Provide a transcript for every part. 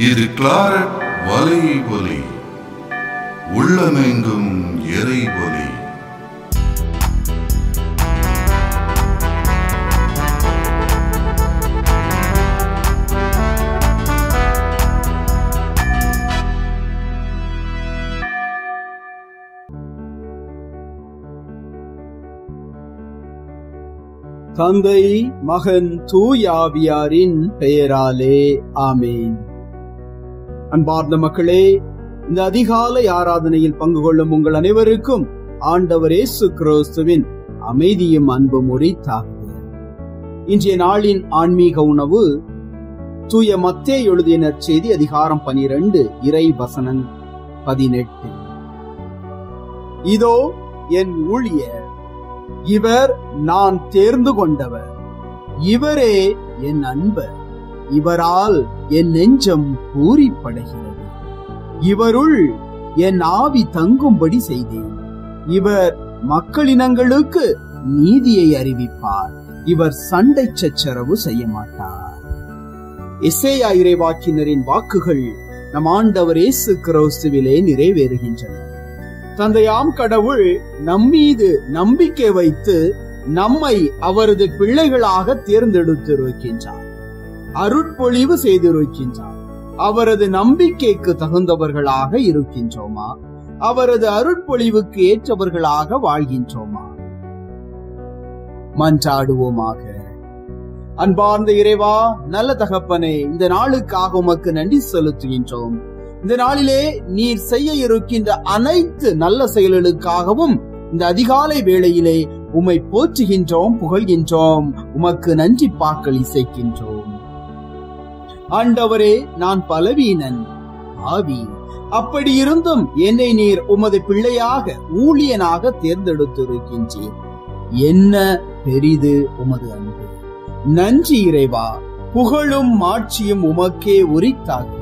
இது கிளாரட் வலை ஒலி உள்ளமெங்கும் எரை ஒலி தந்தை மகன் தூயாவியாரின் பெயராலே ஆமேன் அன்பார்ந்த மக்களே இந்த அதிகாலை ஆராதனையில் பங்கு கொள்ளும் உங்கள் அனைவருக்கும் ஆண்டவர் இயேசு கிறிஸ்துவின் அமைதியும் அன்பும் உரித்தாகுக இன்றைய நாளின் ஆன்மீக உணவு தூய மத்தே எழுதிய நற்செய்தி அதிகாரம் பனிரெண்டு இறை வசனம் பதினெட்டு இதோ என் ஊழியர் இவர் நான் தேர்ந்து கொண்டவர் இவரே என் அன்பர் இவரால் என் நெஞ்சம் பூரிப்படைகிறது இவருள் என் ஆவி தங்கும்படி செய்தேன் இவர் மக்களினங்களுக்கு நீதியை அறிவிப்பார் இவர் சண்டை சச்சரவு செய்ய மாட்டார் இசையா இறைவாக்கினரின் வாக்குகள் நம் ஆண்டவர் இயேசு கிறிஸ்துவிலே நிறைவேறுகின்றன தந்தையாம் கடவுள் நம்மீது நம்பிக்கை வைத்து நம்மை அவரது பிள்ளைகளாக தேர்ந்தெடுத்திருக்கின்றார் அருட்பொழிவு செய்திருக்கின்றார் அவரது நம்பிக்கைக்கு தகுந்தவர்களாக இருக்கின்றோமா அவரது அருட்பொழிவுக்கு ஏற்றவர்களாக வாழ்கின்றோமா மன்றாடுவோமாக அன்பார்ந்த இறைவா நல்ல தகப்பனே இந்த நாளுக்காக உமக்கு நன்றி செலுத்துகின்றோம் இந்த நாளிலே நீர் செய்ய இருக்கின்ற அனைத்து நல்ல செயல்களுக்காகவும் இந்த அதிகாலை வேளையிலே உம்மை போற்றுகின்றோம் புகழ்கின்றோம் உமக்கு நன்றி பாக்கள் இசைக்கின்றோம் ஆண்டவரே நான் பலவீனன் ஆவி அப்படி இருந்தும் என்னை நீர் உமது பிள்ளையாக ஊழியனாக தேர்ந்தெடுத்திருக்கின்றீர் என்ன பெரிது உமது அன்பு நன்றி இறைவா புகழும் மாட்சியும் உமக்கே உரித்தாகிய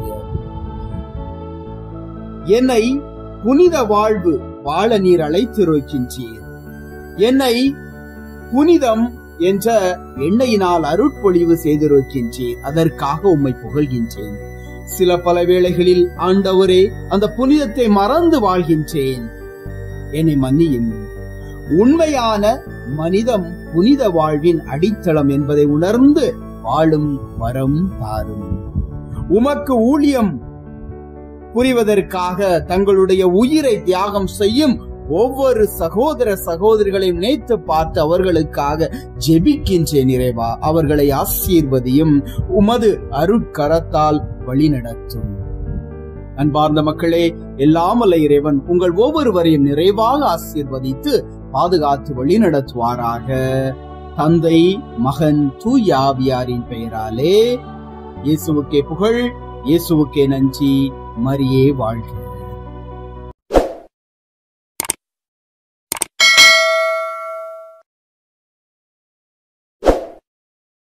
என்னை புனித வாழ்வு வாழ நீர் அழைத்திருக்கின்றீர் என்னை புனிதம் என்ற எண்ணெயினால் அருட்பொழிவு செய்திருக்கின்றீர் அதற்காக உம்மை புகழ்கின்றேன் சில பல வேளைகளில் ஆண்டவரே அந்த புனிதத்தை மறந்து வாழ்கின்றேன் என்னை மன்னியும் உண்மையான மனிதம் புனித வாழ்வின் அடித்தளம் என்பதை உணர்ந்து வாழும் வரம் தாரும் உமக்கு ஊழியம் புரிவதற்காக தங்களுடைய உயிரை தியாகம் செய்யும் ஒவ்வொரு சகோதர சகோதரிகளையும் நினைத்து பார்த்து அவர்களுக்காக ஜெபிக்கின்றேன் நிறைவா அவர்களை ஆசீர்வதியும் உமது அருட்கரத்தால் வழிநடத்தும் அன்பார்ந்த மக்களே எல்லாமல்ல இறைவன் உங்கள் ஒவ்வொருவரையும் நிறைவாக ஆசீர்வதித்து பாதுகாத்து வழிநடத்துவாராக தந்தை மகன் தூயாவியாரின் பெயராலே இயேசுவுக்கே புகழ் இயேசுவுக்கே நன்றி மரியே வாழ்க